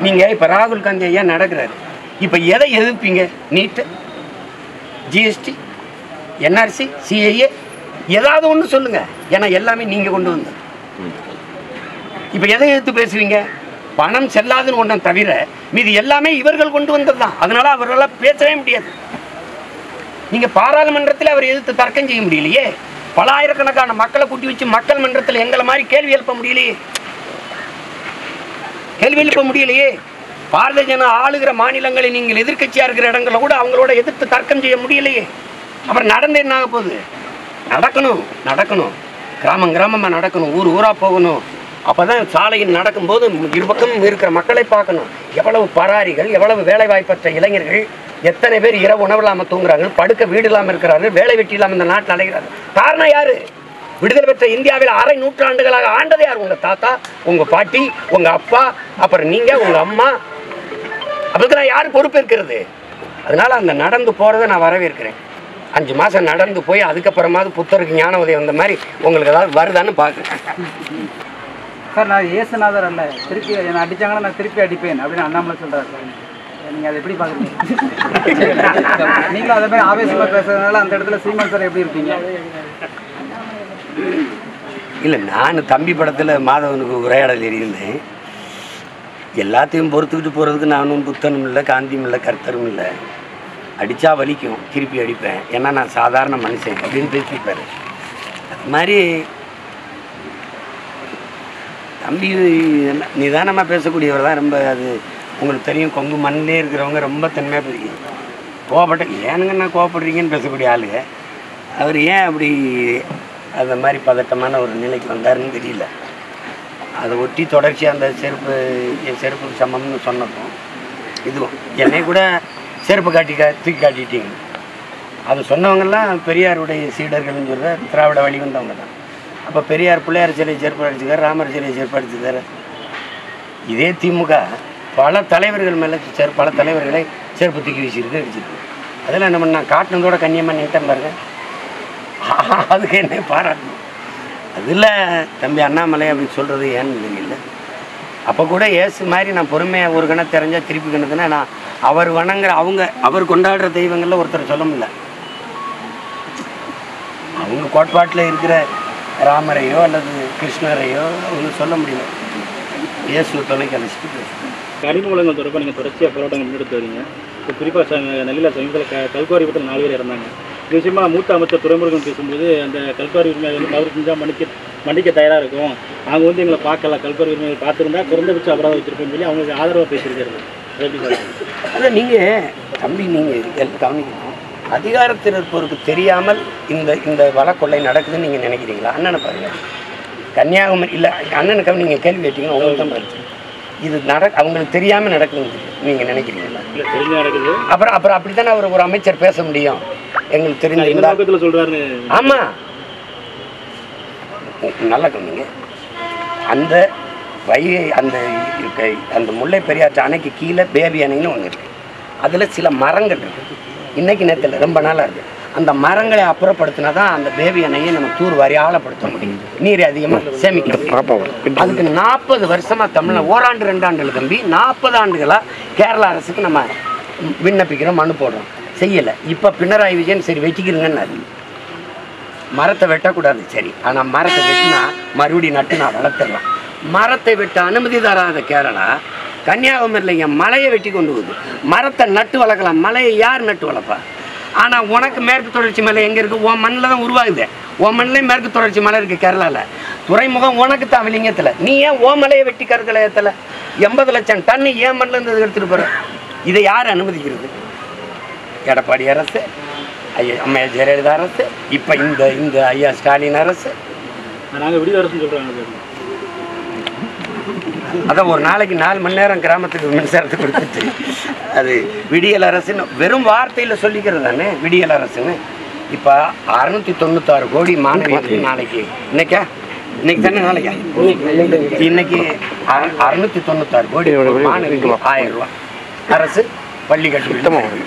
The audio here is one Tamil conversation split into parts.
நீங்கள் இப்போ ராகுல் காந்தி ஐயா நடக்கிறாரு இப்போ எதை எதிர்ப்பீங்க நீட்டு ஜிஎஸ்டி என்ஆர்சி சிஐஏ ஏதாவது ஒன்று சொல்லுங்க ஏன்னா எல்லாமே நீங்கள் கொண்டு வந்தது இப்போ எதை எதிர்த்து பேசுவீங்க பணம் செல்லாதுன்னு ஒன்றை தவிர மீதி எல்லாமே இவர்கள் கொண்டு வந்தது தான் அதனால அவர்களால் பேசவே முடியாது நீங்க பாராளுமன்றத்தில் அவர் எதிர்த்து தர்க்கம் செய்ய முடியலையே பல ஆயிரக்கணக்கான மக்களை கூட்டி வச்சு மக்கள் மன்றத்தில் எங்களை மாதிரி கேள்வி எழுப்ப முடியலையே கேள்வி எழுப்ப முடியலையே பாரதிய ஜனதா ஆளுகிற மாநிலங்களில் நீங்கள் எதிர்க்கட்சியா இருக்கிற இடங்களை கூட அவங்களோட எதிர்த்து தர்க்கம் செய்ய முடியலையே அப்புறம் நடந்து என்ன ஆக போகுது நடக்கணும் நடக்கணும் கிராமம் கிராமமா நடக்கணும் ஊர் ஊரா போகணும் அப்பதான் சாலையில் நடக்கும்போது இருபக்கம் இருக்கிற மக்களை பார்க்கணும் எவ்வளவு பராரிகள் எவ்வளவு வேலை வாய்ப்பற்ற இளைஞர்கள் எத்தனை பேர் இரவு உணவு இல்லாமல் தூங்குறாங்க படுக்க வீடு இல்லாமல் இருக்கிறார்கள் வேலை வெட்டி இல்லாமல் இந்த நாட்டில் அலைகிறார்கள் காரணம் யாரு விடுதலை பெற்ற இந்தியாவில் அரை நூற்றாண்டுகளாக ஆண்டது யார் உங்க தாத்தா உங்க பாட்டி உங்க அப்பா அப்புறம் நீங்க உங்க அம்மா அதுக்கெல்லாம் யார் பொறுப்பேற்கிறது அதனால அந்த நடந்து போறதை நான் வரவேற்கிறேன் அஞ்சு மாசம் நடந்து போய் அதுக்கப்புறமாவது புத்தருக்கு ஞான உதயம் வந்த மாதிரி உங்களுக்கு ஏதாவது வருதான்னு பார்க்குறேன் சார் நான் இயேசுநாதர் அல்ல திருப்பி என்னை அடிச்சாங்கன்னா நான் திருப்பி அடிப்பேன் அப்படின்னு அண்ணாமலை சொல்றாரு சார் நீங்க அதை எப்படி பாக்குறீங்க நீங்களும் அதே மாதிரி ஆவேசமா பேசுறதுனால அந்த இடத்துல சீமான் சார் எப்படி இருப்பீங்க இல்லை நான் தம்பி படத்தில் மாதவனுக்கு உரையாடல் எழுதியிருந்தேன் எல்லாத்தையும் பொறுத்துக்கிட்டு போகிறதுக்கு நானும் புத்தனும் இல்லை காந்தியும் இல்லை கர்த்தரும் இல்லை அடித்தா வலிக்கும் திருப்பி அடிப்பேன் ஏன்னா நான் சாதாரண மனுஷன் அப்படின்னு பேசிப்பார் அது மாதிரி தம்பி என்ன- நிதானமாக பேசக்கூடியவர் தான் ரொம்ப அது உங்களுக்கு தெரியும் கொங்கு மண்ணிலே இருக்கிறவங்க ரொம்ப தன்மையாக பேசுகிறீங்க கோவப்பட்ட ஏனுங்க நான் கோவப்படுறீங்கன்னு பேசக்கூடிய ஆளுங்க அவர் ஏன் அப்படி அந்த மாதிரி பதட்டமான ஒரு நிலைக்கு வந்தாருன்னு தெரியல அதை ஒட்டி தொடர்ச்சியாக அந்த செருப்பு என் செருப்புக்கு சமம்னு சொன்னப்போ இதுவும் என்னை கூட செருப்பு காட்டி கா தூக்கி காட்டிட்டீங்க அது சொன்னவங்கெல்லாம் பெரியாருடைய சீடர்கள்னு சொல்கிற திராவிட வழி வந்தவங்க தான் அப்போ பெரியார் பிள்ளையார் சிலையை செருப்பு அடிச்சுக்கார் ராமர் சிலையை செருப்பு அடிச்சுக்கார் இதே திமுக பல தலைவர்கள் மேலே செரு பல தலைவர்களை செருப்பு தூக்கி வீசியிருக்கு அடிச்சிருக்கு அதெல்லாம் என்ன பண்ண காட்டினதோட கண்ணியமாக நின்ட்டேன் பாருங்க அதுக்கு என்ன பாராட்டணும் அதில் தம்பி அண்ணாமலை அப்படி சொல்கிறது ஏன்னு தெரியல அப்போ கூட ஏசு மாதிரி நான் பொறுமையாக ஒரு கணம் தெரிஞ்சா திருப்பி கணக்குன்னா நான் அவர் வணங்குற அவங்க அவர் கொண்டாடுற தெய்வங்களில் ஒருத்தர் சொல்ல முடியல அவங்க கோட்பாட்டில் இருக்கிற ராமரையோ அல்லது கிருஷ்ணரையோ அவங்க சொல்ல முடியல இயேசு துணைக்கு அழைச்சிட்டு பேசுகிறேன் கனிம வளங்கள் தொடர்பாக நீங்கள் தொடர்ச்சியாக போராட்டங்கள் முன்னெடுத்து வரீங்க இப்போ குறிப்பாக நெல்லில் சமீபத்தில் க கல்குவாரி விபத்தில் நாலு பேர் இறந்தாங்க இது விஷயமா மூத்த அமைச்சர் துறைமுருகன் பேசும்போது அந்த கல்குவாரி உரிமையாளர் வந்து தவறு செஞ்சால் மன்னிக்க மன்னிக்க தயாராக இருக்கும் அவங்க வந்து எங்களை பார்க்கல கல்குவாரி உரிமையை பார்த்துருந்தா குறைந்தபட்ச அபராதம் வச்சிருப்போம்னு சொல்லி அவங்களுக்கு ஆதரவாக பேசியிருக்காரு அதை எப்படி சார் அதான் நீங்கள் தம்பி நீங்கள் எல்லாம் கவனிக்கணும் அதிகாரத்தில் இருப்பவருக்கு தெரியாமல் இந்த இந்த வழக்கொள்ளை நடக்குதுன்னு நீங்கள் நினைக்கிறீங்களா அண்ணனை பாருங்க கன்னியாகுமரி இல்லை அண்ணனுக்கு நீங்கள் கேள்வி கேட்டீங்கன்னா உங்களுக்கு தான் பதில் தெரியும். இது நட அவங்களுக்கு தெரியாமல் நடக்குதுன்னு நீங்கள் நினைக்கிறீங்களா இல்லை தெரிஞ்சு நடக்குது அப்புறம் அப்புறம் அப்படி தானே அவர் ஒரு அமைச்சர் பேச முடியும் எங்களுக்கு இந்த தெரிஞ்சிருந்தா நோக்கத்தில் சொல்கிறாரு ஆமாம் நல்லா கவனிங்க அந்த வைகை அந்த இருக்க- அந்த முல்லை பெரியாற்று அணைக்கு கீழே பேபி அணைன்னு ஒன்று இருக்குது அதில் சில மரங்கள் இருக்குது இன்னைக்கு நேரத்தில் ரொம்ப நாளாக இருக்குது அந்த மரங்களை அப்புறப்படுத்தினா தான் அந்த பேபி அணையை நம்ம தூர் வாரி ஆழப்படுத்த முடியும் நீர் அதிகமாக சேமிக்கணும் அதுக்கு நாற்பது வருஷமாக தமிழ்ல ஓராண்டு ரெண்டாண்டுல தம்பி நாற்பது ஆண்டுகளாக கேரளா அரசுக்கு நம்ம விண்ணப்பிக்கிறோம் மனு போடுறோம் செய்யலை இப்போ பினராயி விஜயன் சரி வெட்டிக்கிறீங்கன்னு மரத்தை வெட்டக்கூடாது சரி ஆனால் மரத்தை வெட்டினா மறுபடியும் நட்டு நான் வளர்த்துடலாம் மரத்தை வெட்ட அனுமதி தராத கேரளா கன்னியாகுமரியில் என் மலையை வெட்டி கொண்டு போகுது மரத்தை நட்டு வளர்க்கலாம் மலையை யார் நட்டு வளர்ப்பா ஆனால் உனக்கு மேற்கு தொடர்ச்சி மலை எங்கே இருக்குது உன் மண்ணில் தான் உருவாகுது உன் மண்ணிலே மேற்கு தொடர்ச்சி மலை இருக்குது கேரளாவில் துறைமுகம் உனக்கு தான் விளிங்கத்தில் நீ ஏன் ஓ மலையை வெட்டி கருக்கலையத்தில் எண்பது லட்சம் டன்னு ஏன் மண்ணில் இருந்து எடுத்துகிட்டு போகிற இதை யார் அனுமதிக்கிறது எடப்பாடி அரசு ஐயா அம்மையா ஜெயலலிதா அரசு இப்போ இந்த இந்த ஐயா ஸ்டாலின் அரசு நாங்கள் விடுதலை அரசுன்னு சொல்கிறாங்க சார் அதான் ஒரு நாளைக்கு நாலு மணி நேரம் கிராமத்துக்கு மின்சாரத்தை கொடுத்துட்டு அது விடியல் அரசுன்னு வெறும் வார்த்தையில் சொல்லிக்கிறது தானே விடியல் அரசுன்னு இப்போ அறுநூத்தி தொண்ணூத்தாறு கோடி மாணவிகளுக்கு நாளைக்கு இன்னைக்கா இன்னைக்கு தானே நாளைக்கா இன்னைக்கு அற- அறுநூத்தி தொண்ணூத்தாறு கோடி மாணவிகளுக்கு ஆயிரம் ரூபாய் அரசு பள்ளி கட்டி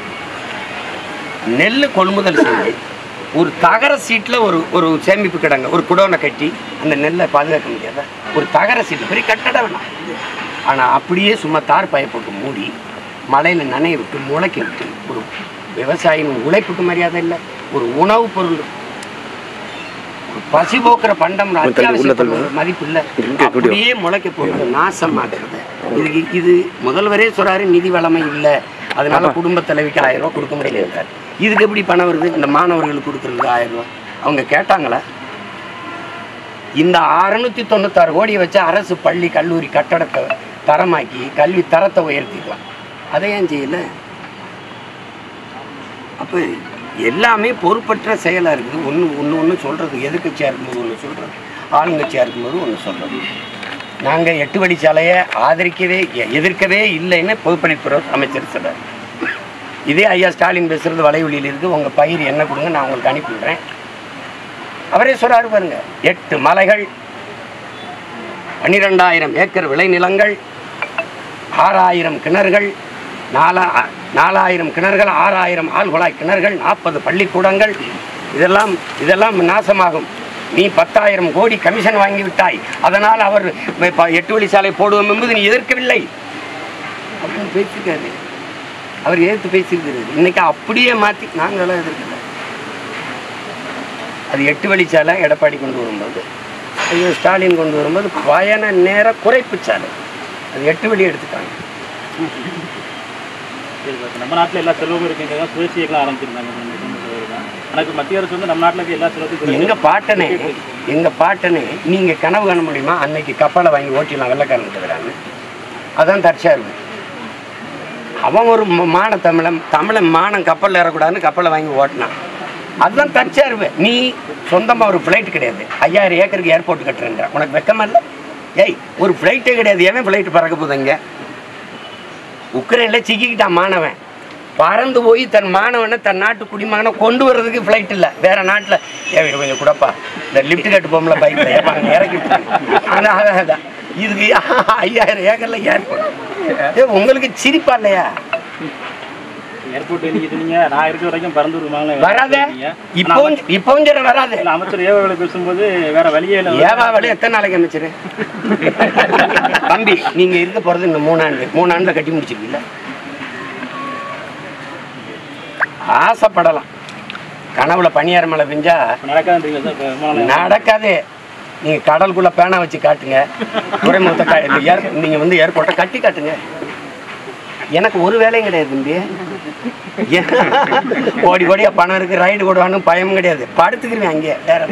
நெல் கொள்முதல் செஞ்சு ஒரு தகர சீட்டில் ஒரு ஒரு சேமிப்பு கிடங்க ஒரு குடோனை கட்டி அந்த நெல்லை பாதுகாக்க முடியாதா ஒரு தகர சீட்டு பெரிய கட்டடம் வேணாம் ஆனால் அப்படியே சும்மா தார் பாய போட்டு மூடி மழையில் நனைய விட்டு முளைக்க விட்டு ஒரு விவசாயியின் உழைப்புக்கு மரியாதை இல்லை ஒரு உணவுப் பொருள் ஒரு பசி போக்குற பண்டம் அத்தியாவசிய பொருள் மதிப்பு இல்லை அப்படியே முளைக்க போட்டு நாசமாக்குறது இதுக்கு இது முதல்வரே சொல்றாரு நிதி வளமை இல்லை அதனால குடும்ப தலைவிக்கு ஆயிரம் ரூபாய் கொடுக்க முடியல இதுக்கு எப்படி பணம் வருது இந்த மாணவர்களுக்கு கொடுக்குறதுக்கு ஆயிரம் ரூபாய் அவங்க கேட்டாங்களா இந்த அறுநூத்தி தொண்ணூத்தாறு கோடியை வச்சு அரசு பள்ளி கல்லூரி கட்டடத்தை தரமாக்கி கல்வி தரத்தை உயர்த்திக்கலாம் அதை ஏன் செய்யல அப்போ எல்லாமே பொறுப்பற்ற செயலாக இருக்குது ஒன்று ஒன்று ஒன்று சொல்கிறது எதிர்க்கட்சியாக இருக்கும்போது ஒன்று சொல்கிறது ஆளுங்கட்சியாக இருக்கும்போது ஒன்று சொல்கிறது நாங்கள் எட்டு வழிச்சாலையை ஆதரிக்கவே எ- எதிர்க்கவே இல்லைன்னு பொதுப்பணித்துறை அமைச்சர் சொல்றார் இதே ஐயா ஸ்டாலின் பேசுகிறது வலைவெளியில் இருக்குது உங்கள் பயிர் என்ன கொடுங்க நான் உங்களுக்கு அனுப்பி விடுறேன் அவரே சொல்றாரு பாருங்க எட்டு மலைகள் பன்னிரெண்டாயிரம் ஏக்கர் விளைநிலங்கள் ஆறாயிரம் கிணறுகள் நாலா நாலாயிரம் கிணறுகள் ஆறாயிரம் ஆழ்குழாய் கிணறுகள் நாற்பது பள்ளிக்கூடங்கள் இதெல்லாம் இதெல்லாம் நாசமாகும் நீ பத்தாயிரம் கோடி கமிஷன் வாங்கி விட்டாய் அதனால் அவர் இப்ப எட்டு வழி சாலை போடுவோம் என்பது நீ எதிர்க்கவில்லை அப்படின்னு பேசியிருக்காரு அவர் எதிர்த்து பேசியிருக்கிறாரு இன்னைக்கு அப்படியே மாற்றி நாங்களாம் எதிர்க்கல அது எட்டு வழிச்சாலை எடப்பாடி கொண்டு வரும்போது ஐயோ ஸ்டாலின் கொண்டு வரும்போது பயண நேர குறைப்பு சாலை அது எட்டு வழி எடுத்துட்டாங்க சரி பாஸ். நம்ம நாட்டில் எல்லா செலவும் இருக்குங்க சுயேட்சை இயக்கம் ஆரம்பிச்சிருந்தாங்க எனக்கு மத்திய அரசு வந்து நம்ம நாட்டில் இருக்க எல்லா செலவுக்கும் எங்க பாட்டனே எங்க பாட்டனே நீங்க கனவு காண முடியுமா அன்னைக்கு கப்பலை வாங்கி ஓட்டிடலாம் வெள்ளக்காரன் தவிரான்னு அதான் தற்சார்பு அவன் ஒரு ம- மான தமிழன் தமிழன் மானம் கப்பலில் ஏறக்கூடாதுன்னு கப்பலை வாங்கி ஓட்டினான் அதுதான் தற்சார்பு நீ சொந்தமாக ஒரு ஃப்ளைட் கிடையாது ஐயாயிரம் ஏக்கருக்கு ஏர்போர்ட் கட்டுறேன்ற உனக்கு வெக்கமா இல்லை ஏய் ஒரு ஃப்ளைட்டே கிடையாது ஏன் ஃப்ளைட் பறக்க போகுது இங்க உக்ரைனில் சிக்கிக்கிட்டான் மாணவன் பறந்து போய் தன் மாணவனை தன் நாட்டு குடிமகனை கொண்டு வர்றதுக்கு ஃப்ளைட் இல்லை வேற நாட்டில் ஏ கொஞ்சம் கூடப்பா இந்த லிஃப்ட் கட்டு போம்ல பைக்கில் ஏப்பா அங்கே இறக்கி விட்டுரு. அதான் அதான் அதான் இதுக்கு ஐயாயிரம் ஏக்கரில் ஏர்போர்ட் ஏ உங்களுக்கு சிரிப்பா இல்லையா ஏர்போர்ட் இன்னைக்கு சொன்னீங்க நான் இருக்க வரைக்கும் பறந்து வராத இப்பவும் இப்பவும் சரி வராது இல்ல அமைச்சர் ஏவாவில் பேசும்போது வேற வழியே இல்லை ஏவா வேலை எத்தனை நாளைக்கு அமைச்சரு தம்பி நீங்க இருக்க போறது இந்த மூணாண்டு மூணாண்டுல கட்டி முடிச்சிருக்கீங்கள ஆசைப்படலாம் கனவுல பனியார மழை பெஞ்சா நடக்காதுன்னு தெரியும் சார் இப்போ விமான நிலையம். நடக்காது நீங்க கடலுக்குள்ள பேனா வச்சு காட்டுங்க துறைமுகத்தை கா- இந்த ஏர் நீங்க வந்து ஏர்போர்ட்டை கட்டி காட்டுங்க எனக்கு ஒரு வேலையும் கிடையாது தம்பி ஏன்? கோடி கோடியா பணம் இருக்கு ரைடு போடுவான்னு பயமும் கிடையாது படுத்துக்கிறேன் அங்கேயே வேற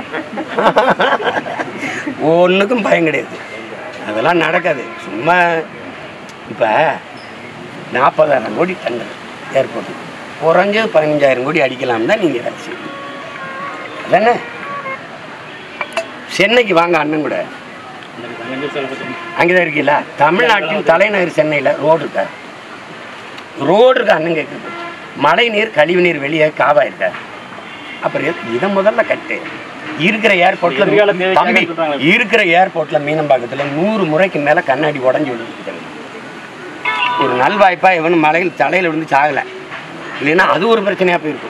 ஒன்றுக்கும் பயம் கிடையாது அதெல்லாம் நடக்காது சும்மா இப்போ நாற்பதாயிரம் கோடி டன்னர் ஏர்போர்ட் குறைஞ்சது பதினஞ்சாயிரம் கோடி அடிக்கலாம் தான் நீங்கள் வேலை செய்யணும் அதானே சென்னைக்கு வாங்க அண்ணன் கூட அங்கே சில பற்றி அங்கே தான் இருக்கீங்களா தமிழ்நாட்டின் தலைநகர் சென்னையில் ரோடு இருக்கா ரோடு இருக்கா அண்ணன் கேட்குறது மழை நீர் கழிவு நீர் வெளியே காவா இருக்கா அப்புறம் எது- இதை முதல்ல கட்டு இருக்கிற ஏர்போர்ட்ல எதிர்கால தேவைக்காக தம்பி சொல்றாங்க. இருக்கிற ஏர்போர்ட்ல மீனம்பாக்கத்தில் நூறு முறைக்கு மேலே கண்ணாடி உடஞ்சி விழுந்துருக்கு ஒரு நல்வாய்ப்பா இவனு மலையில் தலையில் விழுந்து சாகலை இல்லைன்னா அது ஒரு பிரச்சனையாக போயிருக்கும்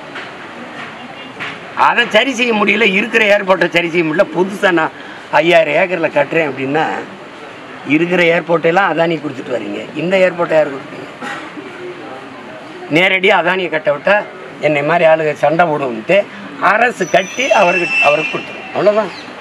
அதை சரி செய்ய முடியல இருக்கிற ஏர்போர்ட்டை சரி செய்ய முடியல புதுசாக நான் ஐயாயிரம் ஏக்கரில் கட்டுறேன் அப்படின்னா இருக்கிற ஏர்போர்ட்டெல்லாம் அதானி கொடுத்துட்டு வரீங்க இந்த ஏர்போர்ட்டை யார் கொடுப்பீங்க நேரடியாக அதானியை கட்ட விட்டா என்னை மாதிரி ஆளுங்க சண்டை போடுவோம்ட்டு அரசு கட்டி அவருக்கு அவருக்கு கொடுத்துரும் அவ்வளோதான்